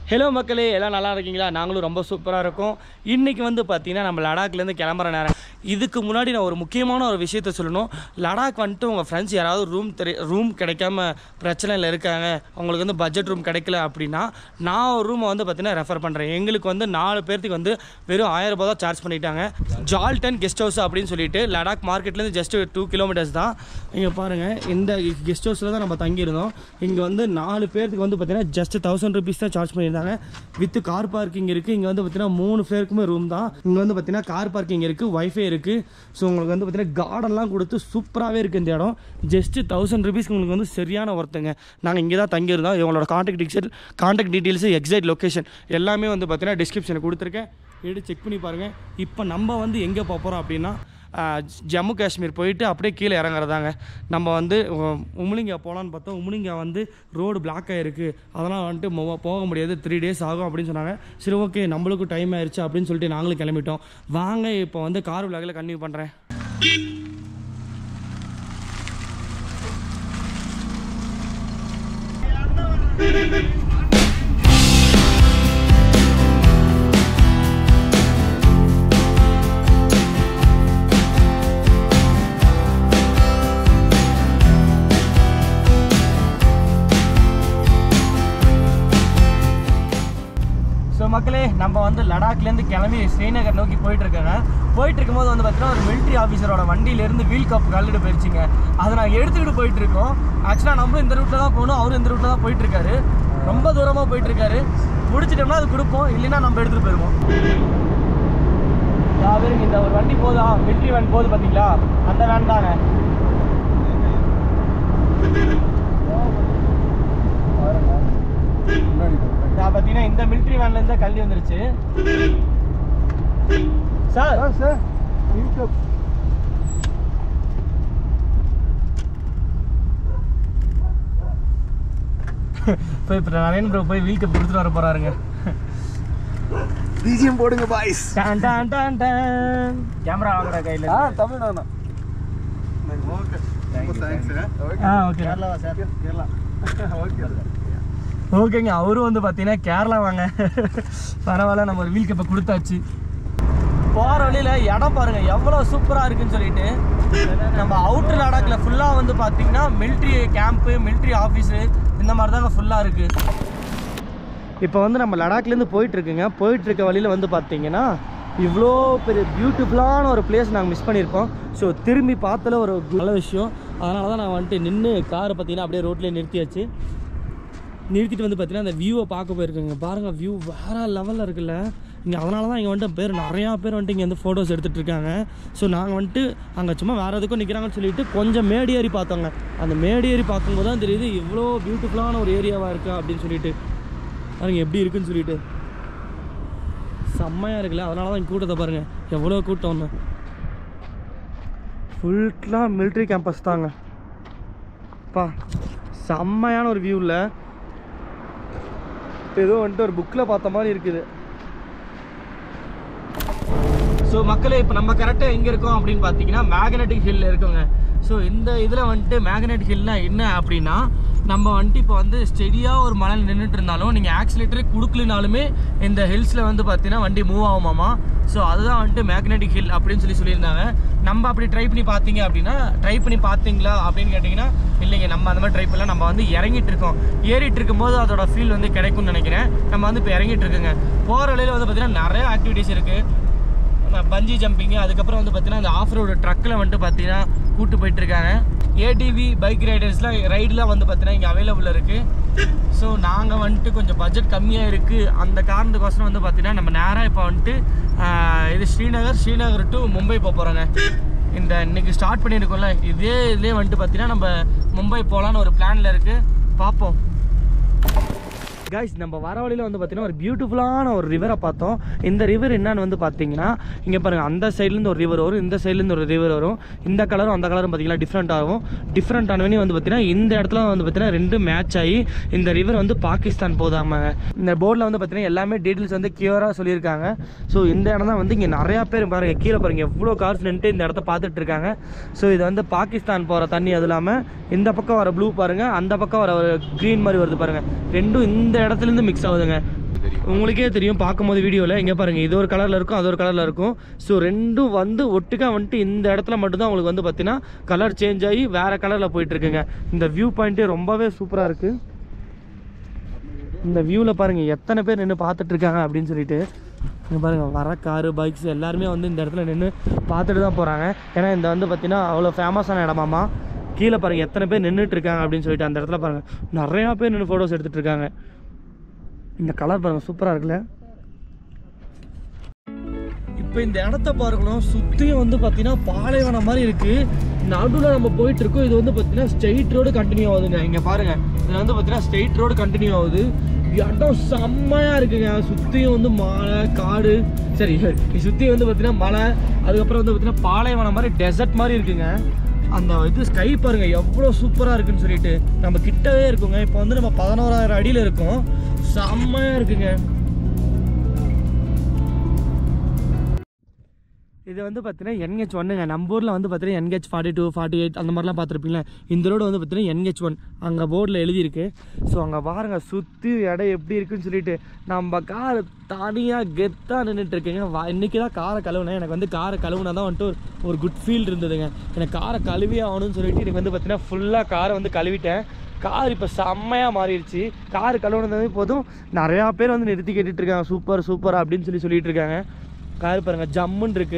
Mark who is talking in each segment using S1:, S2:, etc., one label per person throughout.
S1: Hello மக்களே எல்லாம் நல்லா இருக்கீங்களா நாங்களும் ரொம்ப சூப்பராக இருக்கோம் இன்றைக்கி வந்து பார்த்தீங்கன்னா நம்ம லடாக்லேருந்து கிளம்புற நேரம் இதுக்கு முன்னாடி நான் ஒரு முக்கியமான ஒரு விஷயத்த சொல்லணும் லடாக் வந்துட்டு உங்கள் ஃப்ரெண்ட்ஸ் யாராவது ரூம் தெரி ரூம் கிடைக்காம பிரச்சனையில் இருக்காங்க அவங்களுக்கு வந்து பட்ஜெட் ரூம் கிடைக்கல அப்படின்னா நான் ஒரு ரூமை வந்து பார்த்தீங்கன்னா ரெஃபர் பண்ணுறேன் எங்களுக்கு வந்து நாலு பேர்த்துக்கு வந்து வெறும் ஆயிரம் ரூபாய் தான் சார்ஜ் பண்ணிட்டாங்க ஜால்டன் கெஸ்ட் ஹவுஸ் அப்படின்னு சொல்லிட்டு லடாக் மார்க்கெட்லேருந்து ஜஸ்ட் டூ கிலோமீட்டர்ஸ் தான் இங்கே பாருங்கள் இந்த கெஸ்ட் ஹவுஸில் தான் நம்ம தங்கியிருந்தோம் இங்கே வந்து நாலு பேர்த்துக்கு வந்து பார்த்தீங்கன்னா ஜஸ்ட் தௌசண்ட் ருபீஸ் தான் சார்ஜ் பண்ணியிருந்தாங்க வித் கார் பார்க்கிங் இருக்குது இங்கே வந்து பார்த்தீங்கன்னா மூணு பேருக்குமே ரூம் தான் இங்கே வந்து பார்த்தீங்கன்னா கார் பார்க்கிங் இருக்குது வைஃபை இருக்குது ஸோ உங்களுக்கு வந்து பார்த்தீங்கன்னா கார்டன்லாம் கொடுத்து சூப்பராகவே இருக்குது இந்த இடம் ஜஸ்ட் தௌசண்ட் ருபீஸ்க்கு உங்களுக்கு வந்து சரியான ஒருத்தங்க நாங்கள் இங்கே தான் தங்கியிருந்தோம் இவங்களோட contact detail contact details exact location எல்லாமே வந்து பார்த்தீங்கன்னா டிஸ்கிரிப்ஷனில் கொடுத்துருக்கேன் எடுத்து செக் பண்ணி பாருங்கள் இப்போ நம்ம வந்து எங்கே போக போகிறோம் அப்படின்னா ஆஹ், ஜம்மு காஷ்மீர் போயிட்டு அப்படியே கீழே இறங்குறதாங்க நம்ம வந்து உ- உம்லிங்கா போகலான்னு பார்த்தோம் உம்லிங்கா வந்து ரோடு பிளாக் ஆகிருக்கு அதெல்லாம் வந்துட்டு மொ- போக முடியாது த்ரீ டேஸ் ஆகும் அப்படின்னு சொன்னாங்க சரி ஓகே நம்மளுக்கும் டைம் ஆயிடுச்சு அப்படின்னு சொல்லிட்டு நாங்களும் கிளம்பிட்டோம் வாங்க இப்போ வந்து கார் விலாகில் கன்டினியூ பண்ணுறேன் ஸோ மக்களே நம்ம வந்து லடாக்லேருந்து கிளம்பி ஸ்ரீநகர் நோக்கி போயிட்டு இருக்கேங்க போயிட்டு இருக்கும்போது வந்து பார்த்தீங்கன்னா ஒரு மிலிட்ரி ஆஃபீஸரோட வண்டியிலேருந்து வீல் கப் கல்லிட்டு போயிடுச்சுங்க அதை நாங்கள் எடுத்துக்கிட்டு போயிட்டு இருக்கோம் ஆக்சுவலாக நம்மளும் இந்த ரூட்டில் தான் போகணும் அவரும் இந்த ரூட்டில் தான் போயிட்டு இருக்காரு ரொம்ப தூரமாக போயிட்டு இருக்காரு முடிச்சிட்டோம்னா அது கொடுப்போம் இல்லைன்னா நம்ம எடுத்துகிட்டு போயிடுவோம் யாரும் இந்த ஒரு வண்டி போதா மிலிட்ரி வேன் போகுது பார்த்தீங்களா அந்த வேன் தாங்க நான் பார்த்தீங்கன்னா இந்த மிலிட்ரி வேன்ல இருந்தா கல்வி வந்துருச்சு சார்
S2: சார் இன்கம்
S1: போய் இப்போ நரேன் ப்ரோ போய் வீல் கப் கொடுத்துட்டு வர போறாருங்க
S2: பிஜிஎம் போடுங்க பாய்ஸ்
S1: டான் டான் டான் டான் கேமரா வாங்குற கையில்
S2: ஆ தமிழ் தானா ஓகே ரொம்ப தேங்க்ஸ்
S1: ஆ ஓகே
S2: கேரளாவா சார் கேரளா ஓகே
S1: ஓகேங்க அவரும் வந்து பார்த்தீங்கன்னா கேரளா வாங்க பரவாயில்ல நம்ம ஒரு வீல் கப்பை கொடுத்தாச்சு போகிற வழியில் இடம் பாருங்க எவ்வளோ சூப்பராக இருக்குன்னு சொல்லிட்டு நம்ம அவுட்டர் லடாக்ல ஃபுல்லாக வந்து பார்த்தீங்கன்னா மிலிட்ரி கேம்ப்பு மிலிட்ரி ஆஃபீஸு இந்த மாதிரி தாங்க ஃபுல்லாக இருக்குது இப்போ வந்து நம்ம லடாக்லேருந்து போயிட்டு இருக்குங்க போயிட்டு இருக்க வழியில் வந்து பார்த்தீங்கன்னா இவ்வளோ பெரிய பியூட்டிஃபுல்லான ஒரு பிளேஸ் நாங்கள் மிஸ் பண்ணியிருக்கோம் ஸோ திரும்பி பார்த்தல ஒரு நல்ல விஷயம் அதனால தான் நான் வந்துட்டு நின்று காரை பார்த்தீங்கன்னா அப்படியே ரோட்லேயே நிறுத்தியாச்சு நிறுத்திட்டு வந்து பார்த்தீங்கன்னா அந்த வியூவை பார்க்க போயிருக்கோங்க பாருங்கள் வியூ வேறு லெவலில் இருக்குல்ல இங்கே அதனால தான் இங்கே வந்துட்டு பேர் நிறையா பேர் வந்துட்டு இங்கே வந்து ஃபோட்டோஸ் எடுத்துகிட்டு இருக்காங்க ஸோ நாங்கள் வந்துட்டு அங்கே சும்மா வேறு எதுக்கும் நிற்கிறாங்கன்னு சொல்லிட்டு கொஞ்சம் மேடு ஏறி பார்த்தோங்க அந்த மேடு ஏறி பார்க்கும்போது தான் தெரியுது இவ்வளோ பியூட்டிஃபுல்லான ஒரு ஏரியாவாக இருக்கா அப்படின்னு சொல்லிட்டு பாருங்க எப்படி இருக்குன்னு சொல்லிட்டு செம்மையாக இருக்குல்ல அதனால தான் இங்க கூட்டத்தை பாருங்கள் எவ்வளோ கூட்டம்னு ஃபுல்லாக மிலிட்ரி கேம்பஸ் தாங்க பா செம்மையான ஒரு வியூவில் ஏதோ வந்துட்டு ஒரு புக்கில் பார்த்த மாதிரி இருக்குது ஸோ மக்களே இப்போ நம்ம கரெக்டாக எங்கே இருக்கோம் அப்படின்னு பார்த்தீங்கன்னா மேக்னெட்டிக் ஹில் இருக்கோங்க ஸோ இந்த இதில் வந்துட்டு மேக்னெட்டிக் ஹில்னா என்ன அப்படின்னா நம்ம வந்துட்டு இப்போ வந்து ஸ்டெடியாக ஒரு மலையில் நின்றுட்டு இருந்தாலும் நீங்கள் ஆக்சிலேட்டரே கொடுக்கலனாலுமே இந்த ஹில்ஸில் வந்து பார்த்தீங்கன்னா வண்டி மூவ் ஆகுமாமா ஸோ அதுதான் வந்துட்டு மேக்னெட்டிக் ஹில் அப்படின்னு சொல்லி சொல்லியிருந்தாங்க நம்ம அப்படி ட்ரை பண்ணி பார்த்தீங்க அப்படின்னா ட்ரை பண்ணி பார்த்தீங்களா அப்படின்னு கேட்டிங்கன்னா இல்லைங்க நம்ம அந்த மாதிரி ட்ரை பண்ணல நம்ம வந்து இறங்கிட்டு இருக்கோம் ஏறிட்டு இருக்கும்போது அதோட ஃபீல் வந்து கிடைக்கும்னு நினைக்கிறேன் நம்ம வந்து இப்போ இறங்கிட்டு இருக்குங்க போகிற வழியில் வந்து பார்த்தீங்கன்னா நிறைய ஆக்டிவிட்டீஸ் இருக்குது பஞ்சி ஜம்பிங்கு அதுக்கப்புறம் வந்து பார்த்தீங்கன்னா அந்த ஆஃப் ரோடு ட்ரக்கில் வந்துட்டு பார்த்தீங்கன்னா கூட்டு போயிட்டு இருக்காங்க ஏடிவி பைக் ரைடர்ஸ்லாம் ரைடெலாம் வந்து பார்த்தீங்கன்னா இங்கே அவைலபிள் இருக்குது ஸோ நாங்கள் வந்துட்டு கொஞ்சம் பட்ஜெட் கம்மியாக இருக்குது அந்த காரணத்துக்கோசரம் வந்து பார்த்தீங்கன்னா நம்ம நேராக இப்போ வந்துட்டு ஆஹ், இது ஸ்ரீநகர் ஸ்ரீநகர் டு மும்பை போக போகிறோங்க இந்த இன்னைக்கு ஸ்டார்ட் பண்ணியிருக்கோம்ல இதே இதுலேயே வந்துட்டு பார்த்தீங்கன்னா நம்ம மும்பை போகலான்னு ஒரு பிளானில் இருக்குது பார்ப்போம் கைஸ் நம்ம வர வழியில் வந்து பார்த்தீங்கன்னா ஒரு பியூட்டிஃபுல்லான ஒரு ரிவரை பார்த்தோம் இந்த ரிவர் என்னன்னு வந்து பார்த்தீங்கன்னா இங்கே பாருங்கள் அந்த சைட்லேருந்து ஒரு ரிவர் வரும் இந்த சைட்லேருந்து ஒரு ரிவர் வரும் இந்த கலரும் அந்த கலரும் பார்த்தீங்கன்னா டிஃப்ரெண்ட் ஆகும் டிஃப்ரெண்ட் ஆனவனே வந்து பார்த்தீங்கன்னா இந்த இடத்துல வந்து பார்த்தீங்கன்னா ரெண்டு மேட்ச் ஆகி இந்த ரிவர் வந்து பாகிஸ்தான் போதாமாங்க இந்த போர்டில் வந்து பார்த்தீங்கன்னா எல்லாமே டீட்டெயில்ஸ் வந்து கியூராக சொல்லியிருக்காங்க ஸோ இந்த இடம் தான் வந்து இங்கே நிறையா பேர் பாருங்கள் கீழே பாருங்கள் எவ்வளோ கார்ஸ் நின்றுட்டு இந்த இடத்த பார்த்துட்டு இருக்காங்க ஸோ இது வந்து பாகிஸ்தான் போகிற தண்ணி அது இல்லாமல் இந்த பக்கம் வர ப்ளூ பாருங்கள் அந்த பக்கம் வர ஒரு க்ரீன் மாதிரி வருது பாருங்கள் ரெண்டும் இந்த இடத்துலேருந்து மிக்ஸ் ஆகுதுங்க உங்களுக்கே தெரியும் பார்க்கும்போது வீடியோவில் இங்கே பாருங்கள் இது ஒரு கலரில் இருக்கும் அது ஒரு கலரில் இருக்கும் ஸோ ரெண்டும் வந்து ஒட்டுக்கா வந்துட்டு இந்த இடத்துல மட்டும்தான் உங்களுக்கு வந்து பார்த்தீங்கன்னா கலர் சேஞ்ச் ஆகி வேறு கலரில் போயிட்டுருக்குங்க இந்த வியூ பாயிண்ட்டே ரொம்பவே சூப்பராக இருக்குது இந்த வியூவில் பாருங்கள் எத்தனை பேர் நின்று பார்த்துட்டு இருக்காங்க அப்படின்னு சொல்லிட்டு இங்கே பாருங்கள் வர காரு பைக்ஸ் எல்லாருமே வந்து இந்த இடத்துல நின்று பார்த்துட்டு தான் போகிறாங்க ஏன்னா இந்த வந்து பார்த்தீங்கன்னா அவ்வளோ ஃபேமஸான இடமாமா கீழே பாருங்கள் எத்தனை பேர் நின்றுட்டு இருக்காங்க அப்படின்னு சொல்லிட்டு அந்த இடத்துல பாருங்கள் நிறையா பேர் நின்று ஃபோட்டோஸ் எடுத்துகிட்டு இருக்காங்க இந்த கலர் பாருங்கள் சூப்பராக இருக்குல்ல இப்போ இந்த இடத்த பாருங்களோம் சுற்றியும் வந்து பார்த்தீங்கன்னா பாலைவனம் மாதிரி இருக்குது நடுவில் நம்ம போயிட்டு இருக்கோம் இது வந்து பார்த்தீங்கன்னா ஸ்ட்ரெயிட் ரோடு கண்டினியூ ஆகுதுங்க இங்கே பாருங்கள் இது வந்து பார்த்தீங்கன்னா ஸ்ட்ரெயிட் ரோடு கண்டினியூ ஆகுது இடம் செம்மையாக இருக்குங்க சுற்றியும் வந்து மலை காடு சரி சுற்றி வந்து பார்த்தீங்கன்னா மலை அதுக்கப்புறம் வந்து பார்த்தீங்கன்னா பாலைவனம் மாதிரி டெசர்ட் மாதிரி இருக்குங்க அந்த இது ஸ்கை பாருங்க எவ்வளோ சூப்பராக இருக்குன்னு சொல்லிட்டு நம்ம கிட்டவே இருக்குங்க இப்போ வந்து நம்ம பதினோராயிரம் அடியில் இருக்கோம் செம்மையாக இருக்குங்க இது வந்து பார்த்தீங்கன்னா என்ஹெச் ஒன்னுங்க நம்ம ஊரில் வந்து பார்த்தீங்கன்னா NH forty two forty eight அந்த மாதிரிலாம் பார்த்துருப்பீங்களா இந்த ரோடு வந்து பார்த்தீங்கன்னா என்ஹெச் ஒன் அங்கே போர்டில் எழுதியிருக்கு ஸோ அங்கே பாருங்க சுற்றி இடம் எப்படி இருக்குன்னு சொல்லிட்டு நம்ம கார் தனியாக கெத்தாக நின்றுட்டு இருக்குங்க வா இன்றைக்கி தான் காரை கழுவுனேன் எனக்கு வந்து காரை கழுவுனா தான் வந்துட்டு ஒரு ஒரு குட் ஃபீல் இருந்ததுங்க எனக்கு காரை கழுவி ஆகணும்னு சொல்லிட்டு எனக்கு வந்து பார்த்தீங்கன்னா ஃபுல்லாக காரை வந்து கழுவிட்டேன் கார் இப்போ செம்மையாக மாறிடுச்சு கார் கழுவுனது போதும் நிறையா பேர் வந்து நிறுத்தி கேட்டுட்டு இருக்காங்க சூப்பர் சூப்பர் அப்படின்னு சொல்லி சொல்லிட்டு இருக்காங்க கார் பாருங்க ஜம்முன்னு இருக்கு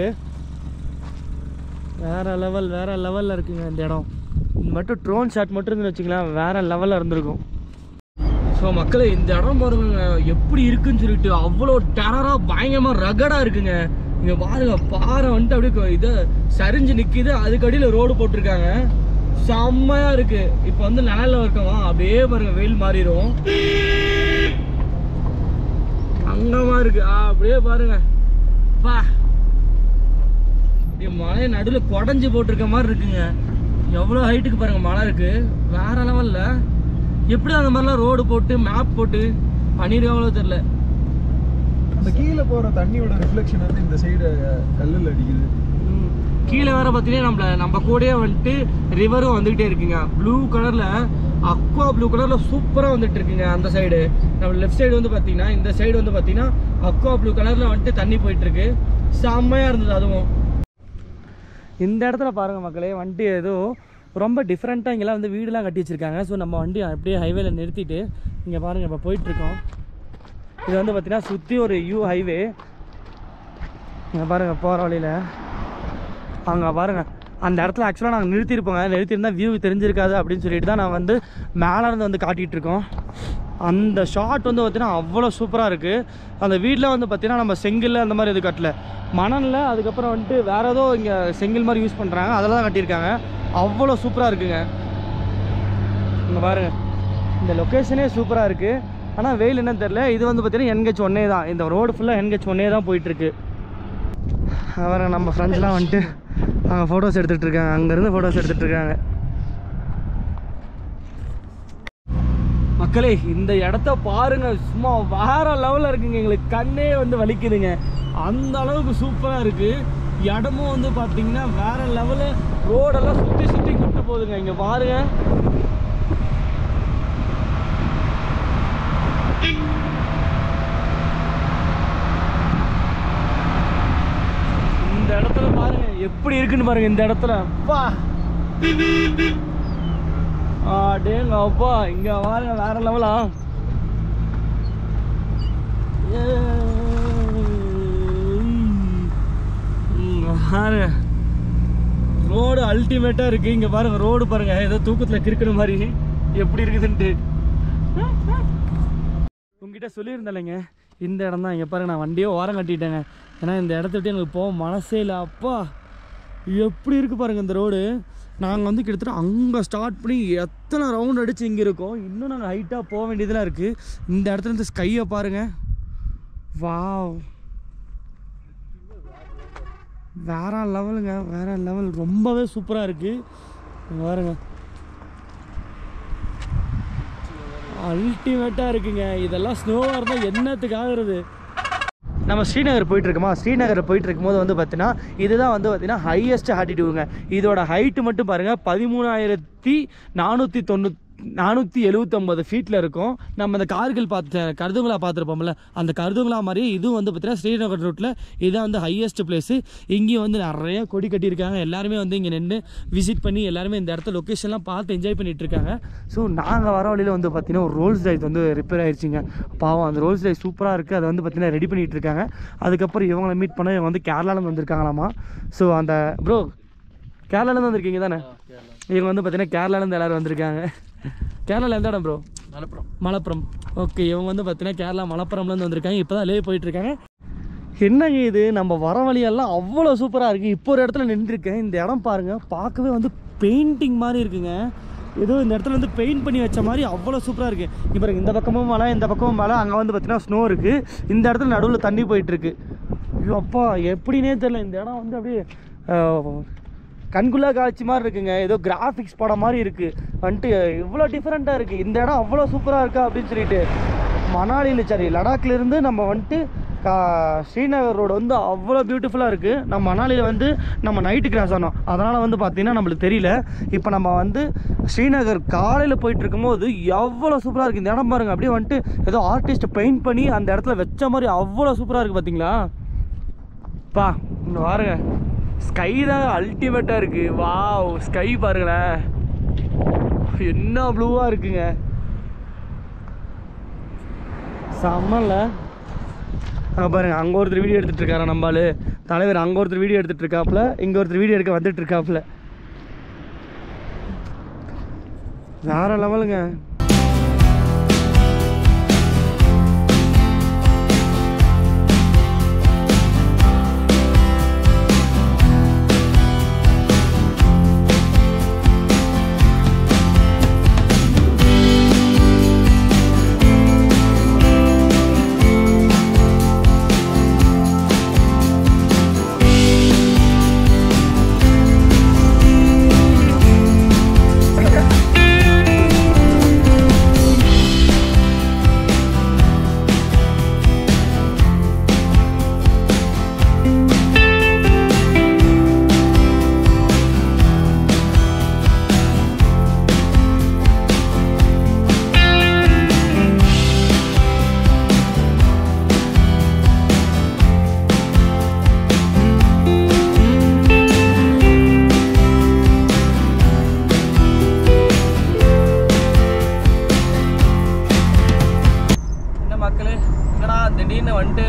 S1: வேற லெவல் வேற லெவலில் இருக்குங்க இந்த இடம் இது மட்டும் ட்ரோன் ஷாட் மட்டும் இருந்து வச்சுக்கலாம் வேற லெவலில் இருந்திருக்கும் ஸோ மக்களே இந்த இடம் பாருங்க எப்படி இருக்குன்னு சொல்லிட்டு அவ்வளோ டெரராக பயங்கரமாக ரகடாக இருக்குங்க இங்கே பாருங்க பாறை வந்துட்டு அப்படியே இது சரிஞ்சு நிற்கிது அதுக்கு அடியில் ரோடு போட்டிருக்காங்க செம்மையாக இருக்கு இப்போ வந்து நிழல்ல இருக்கவா அப்படியே பாருங்க வெயில் மாறிடும் அங்கமா இருக்கு ஆ, அப்படியே பாருங்க பா அப்படியே மலை நடுவில் குடஞ்சி போட்டிருக்க மாதிரி இருக்குங்க எவ்வளோ ஹைட்டுக்கு பாருங்க மலை இருக்கு வேற லெவல்ல எப்படி அந்த மாதிரிலாம் ரோடு போட்டு மேப் போட்டு பண்ணிருக்காங்களோ தெரியல
S2: அந்த கீழே போற தண்ணியோட ரிஃப்ளெக்ஷன் வந்து இந்த சைடு கல்லுல அடிக்குது
S1: ம். கீழே வேற பார்த்தீங்கன்னா நம்மள நம்ம கூடயே வந்துட்டு ரிவரும் வந்துகிட்டே இருக்குங்க ப்ளூ கலர்ல அக்வா ப்ளூ கலர்ல சூப்பரா வந்துட்டு இருக்குங்க அந்த சைடு நம்ம லெஃப்ட் சைடு வந்து பார்த்தீங்கன்னா இந்த சைடு வந்து பார்த்தீங்கன்னா அக்வா ப்ளூ கலர்ல வந்துட்டு தண்ணி போயிட்டு இருக்கு செம்மையா இருந்தது அதுவும் இந்த இடத்துல பாருங்க மக்களே வண்டி ஏதோ ரொம்ப டிஃப்ரெண்ட்டாக இங்கெல்லாம் வந்து வீடுலாம் கட்டி வச்சிருக்காங்க ஸோ நம்ம வண்டி அப்படியே ஹைவேல நிறுத்திட்டு இங்கே பாருங்க இப்போ போயிட்டு இருக்கோம் இது வந்து பார்த்தீங்கன்னா சுற்றி ஒரு யூ ஹைவே இங்கே பாருங்க போகிற வழியில் அங்கே பாருங்க அந்த இடத்துல ஆக்சுவலாக நாங்கள் நிறுத்தியிருப்போங்க நிறுத்தியிருந்தா வியூ தெரிஞ்சிருக்காது அப்படின்னு சொல்லிட்டு தான் நான் வந்து மேலே இருந்து வந்து காட்டிகிட்டு இருக்கோம் அந்த ஷாட் வந்து பார்த்தீங்கன்னா அவ்வளோ சூப்பராக இருக்குது அந்த வீட்டில் வந்து பார்த்தீங்கன்னா நம்ம செங்கல் அந்த மாதிரி இது கட்டல மணலில் அதுக்கப்புறம் வந்துட்டு வேறு ஏதோ இங்கே செங்கல் மாதிரி யூஸ் பண்ணுறாங்க அதில் தான் கட்டியிருக்காங்க அவ்வளோ சூப்பராக இருக்குங்க இங்கே பாருங்க இந்த லொக்கேஷனே சூப்பராக இருக்குது ஆனால் வெயில் என்னன்னு தெரில இது வந்து பார்த்தீங்கன்னா என்ஹெச் ஒன்னே தான் இந்த ரோடு ஃபுல்லாக என்ஹெச் ஒன்னே தான் போயிட்டுருக்கு அவரை நம்ம ஃப்ரெண்ட்ஸ்லாம் வந்துட்டு அங்கே ஃபோட்டோஸ் எடுத்துகிட்டு இருக்காங்க அங்கேருந்து ஃபோட்டோஸ் எடுத்துகிட்டு இருக்காங்க மக்களே இந்த இடத்த பாருங்க சும்மா வேற லெவலில் இருக்குங்க எங்களுக்கு கண்ணே வந்து வலிக்குதுங்க அந்த அளவுக்கு சூப்பராக இருக்கு இடமும் வந்து பார்த்தீங்கன்னா வேற லெவலில் ரோடெல்லாம் சுற்றி சுற்றி கூப்பிட்டு போகுதுங்க இங்கே பாருங்க இந்த இடத்துல பாருங்க எப்படி இருக்குன்னு பாருங்க இந்த இடத்துல அப்பா அடேங்க அப்பா இங்க பாருங்க வேற லெவலா பாருங்க ரோடு அல்டிமேட்டா இருக்கு இங்க பாருங்க ரோடு பாருங்க ஏதோ தூக்கத்துல கிறுக்கிற மாதிரி எப்படி இருக்குதுன்ட்டு உங்ககிட்ட சொல்லியிருந்தேன்லைங்க இந்த இடம் தான் இங்கே பாருங்க நான் வண்டியே ஓரம் கட்டிட்டேங்க ஏன்னா இந்த இடத்த விட்டு எனக்கு போக மனசே இல்லை அப்பா எப்படி இருக்கு பாருங்க இந்த ரோடு நாங்கள் வந்து கிட்டத்தட்ட அங்கே ஸ்டார்ட் பண்ணி எத்தனை ரவுண்ட் அடிச்சு இங்கே இருக்கோம் இன்னும் நாங்கள் ஹைட்டாக போக வேண்டியதெல்லாம் இருக்குது இந்த இடத்துல இருந்து ஸ்கையை பாருங்க வாவ் வேற லெவலுங்க வேற லெவல் ரொம்பவே சூப்பராக இருக்குது பாருங்க அல்டிமேட்டாக இருக்குங்க இதெல்லாம் ஸ்னோவாக இருந்தால் என்னத்துக்கு ஆகுறது நம்ம ஸ்ரீநகர் போயிட்டு இருக்கோமா ஸ்ரீநகர் போயிட்டு இருக்கும்போது வந்து பார்த்தீங்கன்னா இதுதான் வந்து பார்த்தீங்கன்னா ஹையஸ்ட் ஆட்டிடியூடுங்க இதோட ஹைட்டு மட்டும் பாருங்கள் பதிமூணாயிரத்தி நானூற்றி தொண்ணூ நானூற்றி எழுவத்தொம்பது ஃபீட்டில் இருக்கும் நம்ம இந்த கார்கள் பார்த்த கருதுங்களா பார்த்துருப்போம்ல அந்த கருதுங்களா மாதிரி இதுவும் வந்து பார்த்தீங்கன்னா ஸ்ரீநகர் ரூட்டில் இதான் வந்து ஹையஸ்ட் பிளேஸு இங்கேயும் வந்து நிறைய கொடி கட்டியிருக்காங்க எல்லாருமே வந்து இங்கே நின்று விசிட் பண்ணி எல்லாருமே இந்த இடத்த லொக்கேஷன்லாம் பார்த்து என்ஜாய் பண்ணிட்டு இருக்காங்க ஸோ நாங்கள் வர வழியில் வந்து பார்த்தீங்கன்னா ஒரு ரோல்ஸ் ரைஸ் வந்து ரிப்பேர் ஆயிடுச்சுங்க பாவம் அந்த ரோல்ஸ் ரைஸ் சூப்பராக இருக்குது அதை வந்து பார்த்தீங்கன்னா ரெடி பண்ணிட்டு இருக்காங்க அதுக்கப்புறம் இவங்களை மீட் பண்ண இவங்க வந்து கேரளாலேருந்து வந்திருக்காங்களாமா ஸோ அந்த ப்ரோ கேரளாலேருந்து வந்திருக்கீங்க தானே இவங்க வந்து பார்த்தீங்கன்னா கேரளாலேருந்து எல்லோரும் வந்திருக்காங்க கேரளாவில் எந்த இடம் ப்ரோ
S2: மலப்புறம்
S1: மலப்புரம் ஓகே இவங்க வந்து பார்த்தீங்கன்னா கேரளா மலப்புரம்லேருந்து வந்திருக்காங்க இப்போ தான் லே போயிட்டுருக்காங்க என்னங்க இது நம்ம வர வழியெல்லாம் அவ்வளோ சூப்பராக இருக்குது இப்போ ஒரு இடத்துல நின்றுருக்கேன் இந்த இடம் பாருங்கள் பார்க்கவே வந்து பெயிண்டிங் மாதிரி இருக்குங்க ஏதோ இந்த இடத்துல வந்து பெயிண்ட் பண்ணி வச்ச மாதிரி அவ்வளோ சூப்பராக இருக்குது இப்போ பாருங்க இந்த பக்கமும் மலை இந்த பக்கமும் மலை அங்கே வந்து பார்த்தீங்கன்னா ஸ்னோ இருக்குது இந்த இடத்துல நடுவில் தண்ணி போயிட்டுருக்கு ஐயோ அப்பா எப்படின்னே தெரில இந்த இடம் வந்து அப்படியே ஆஹ், கண்குள்ளா காட்சி மாதிரி இருக்குங்க ஏதோ கிராஃபிக்ஸ் படம் மாதிரி இருக்குது வந்துட்டு இவ்வளோ டிஃப்ரெண்ட்டாக இருக்குது இந்த இடம் அவ்வளோ சூப்பராக இருக்கா அப்படின்னு சொல்லிட்டு மணாலியில் சரி லடாக்ல இருந்து நம்ம வந்துட்டு கா ஸ்ரீநகர் ரோடு வந்து அவ்வளோ பியூட்டிஃபுல்லாக இருக்குது நம்ம மணாலியில் வந்து நம்ம நைட்டு கிராஸ் ஆனோம் அதனால் வந்து பார்த்திங்கன்னா நம்மளுக்கு தெரியல இப்போ நம்ம வந்து ஸ்ரீநகர் காலையில் போயிட்டு இருக்கும்போது எவ்வளோ சூப்பராக இருக்குது இந்த இடம் பாருங்க அப்படியே வந்துட்டு ஏதோ ஆர்டிஸ்ட் பெயிண்ட் பண்ணி அந்த இடத்துல வச்ச மாதிரி அவ்வளோ சூப்பராக இருக்குது பார்த்தீங்களா பா இங்க பாருங்க ஸ்கை தான் அல்டிமேட்டாக இருக்குது வாவ் ஸ்கை பாருங்களேன் என்ன ப்ளூவாக இருக்குங்க செம்மல்ல அங்கே பாருங்க அங்கே ஒருத்தர் வீடியோ எடுத்துட்டு இருக்காரா நம்மளு தலைவர் அங்கே ஒருத்தர் வீடியோ எடுத்துட்டு இருக்காப்புல இங்கே ஒருத்தர் வீடியோ எடுக்க வந்துட்டு இருக்காப்புல வேற லெவலுங்க என்ன மக்களே என்னடா திடீர்னு வந்துட்டு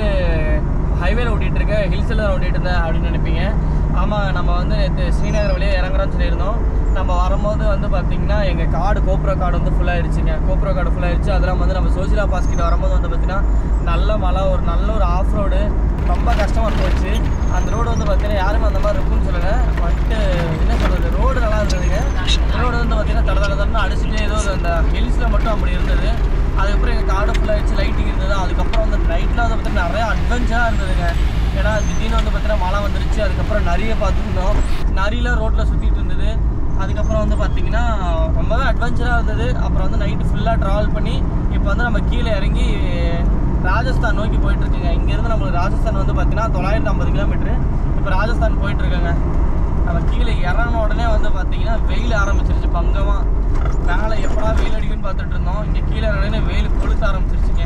S1: ஹைவேல ஓட்டிட்டு இருக்க ஹில்ஸில் தான் ஓட்டிட்டு இருந்தேன் அப்படின்னு நினைப்பீங்க ஆமாம் நம்ம வந்து நேற்று ஸ்ரீநகர் வழியே இறங்குறோம்னு சொல்லியிருந்தோம் நம்ம வரும்போது வந்து பார்த்தீங்கன்னா எங்கள் காடு கோப்ரோ காடு வந்து ஃபுல்லாகிடுச்சுங்க கோப்ரோ காடு ஃபுல்லாகிடுச்சு அதெல்லாம் வந்து நம்ம சோசிலா பாஸ் கிட்ட வரும்போது வந்து பார்த்தீங்கன்னா நல்ல மழை ஒரு நல்ல ஒரு ஆஃப் ரோடு ரொம்ப கஷ்டமாக போச்சு அந்த ரோடு வந்து பார்த்தீங்கன்னா யாருமே அந்த மாதிரி இருக்கும்னு சொல்லலை வந்துட்டு என்ன சொல்கிறது ரோடு நல்லா இருந்ததுங்க ரோடு வந்து பார்த்தீங்கன்னா தட தட தடன்னு அடிச்சுட்டு ஏதோ அந்த ஹில்ஸில் மட்டும் அப்படி இருந்தது அதுக்கப்புறம் எங்கள் காடு ஃபுல்லாகிடுச்சு லைட்டிங் இருந்தது அதுக்கப்புறம் வந்து நைட்டில் வந்து பார்த்தீங்கன்னா நிறைய அட்வென்ச்சராக இருந்ததுங்க ஏன்னா திடீர்னு வந்து பார்த்தீங்கன்னா மழை வந்துருச்சு அதுக்கப்புறம் நிறைய பார்த்துருந்தோம் நரியெலாம் ரோட்டில் சுற்றிட்டு இருந்தது அதுக்கப்புறம் வந்து பார்த்தீங்கன்னா ரொம்பவே அட்வென்ச்சராக இருந்தது அப்புறம் வந்து நைட்டு ஃபுல்லாக ட்ராவல் பண்ணி இப்போ வந்து நம்ம கீழே இறங்கி ராஜஸ்தான் நோக்கி போயிட்டு இருக்குங்க இங்கேருந்து நம்மளுக்கு ராஜஸ்தான் வந்து பார்த்தீங்கன்னா தொள்ளாயிரத்தி ஐம்பது கிலோமீட்ரு இப்போ ராஜஸ்தான் போயிட்டு இருக்கேங்க நம்ம கீழே இறங்கின உடனே வந்து பார்த்தீங்கன்னா வெயில் ஆரம்பிச்சிருச்சு பங்கமாக மேலே எப்படா வெயில் அடிக்குன்னு பார்த்துட்டு இருந்தோம் இங்கே கீழே இறங்கினே வெயில் கொளுத்த ஆரம்பிச்சிருச்சுங்க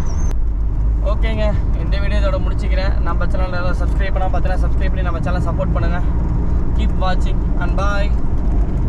S1: ஓகேங்க இந்த வீடியோ இதோட முடிச்சுக்கிறேன் நம்ம சேனலில் ஏதாவது சப்ஸ்கிரைப் பண்ணால் பார்த்தீங்கன்னா சப்ஸ்கிரைப் பண்ணி நம்ம சேனல் சப்போர்ட் பண்ணுங்கள் கீப் வாட்சிங் அண்ட் பாய்